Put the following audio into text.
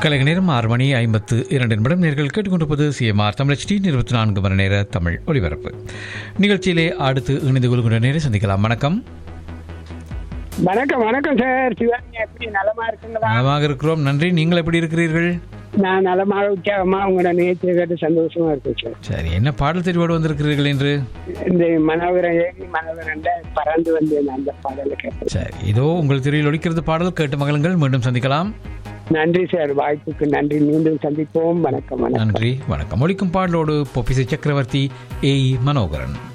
கலைஞர் நேரம் ஆறு மணி ஐம்பத்து இரண்டு நிமிடம் நேர்கள் கேட்டுக்கொண்டிருப்பது சிஎம்ஆர் தமிழ் டி இருபத்தி நான்கு மணி நேர தமிழ் ஒலிபரப்பு நிகழ்ச்சியிலே அடுத்து இணைந்து கொள்கின்ற நேரை சந்திக்கலாம் வணக்கம் வணக்கம் வணக்கம் சார் சிவானி எப்படி நலமா இருக்குங்களா நலமாக இருக்கிறோம் நன்றி நீங்கள் எப்படி இருக்கிறீர்கள் நான் நலமாக உற்சாகமா உங்களோட நேற்று கேட்டு சந்தோஷமா இருக்கேன் சார் சரி என்ன பாடல் தெரிவோடு வந்திருக்கிறீர்கள் என்று இந்த மனோகரம் ஏகி மனோகரண்ட பறந்து வந்தேன் அந்த பாடலை கேட்டேன் சரி இதோ உங்கள் திரையில் ஒலிக்கிறது பாடல் கேட்டு மகளுங்கள் மீண்டும் சந்திக்கலாம் நன்றி சார் வாய்ப்புக்கு நன்றி மீண்டும் சந்திப்போம் வணக்கம் வணக்கம் நன்றி வணக்கம் ஒலிக்கும் பாடலோடு பொப்பிசை சக்கரவர்த்தி ஏஇ மனோகரன்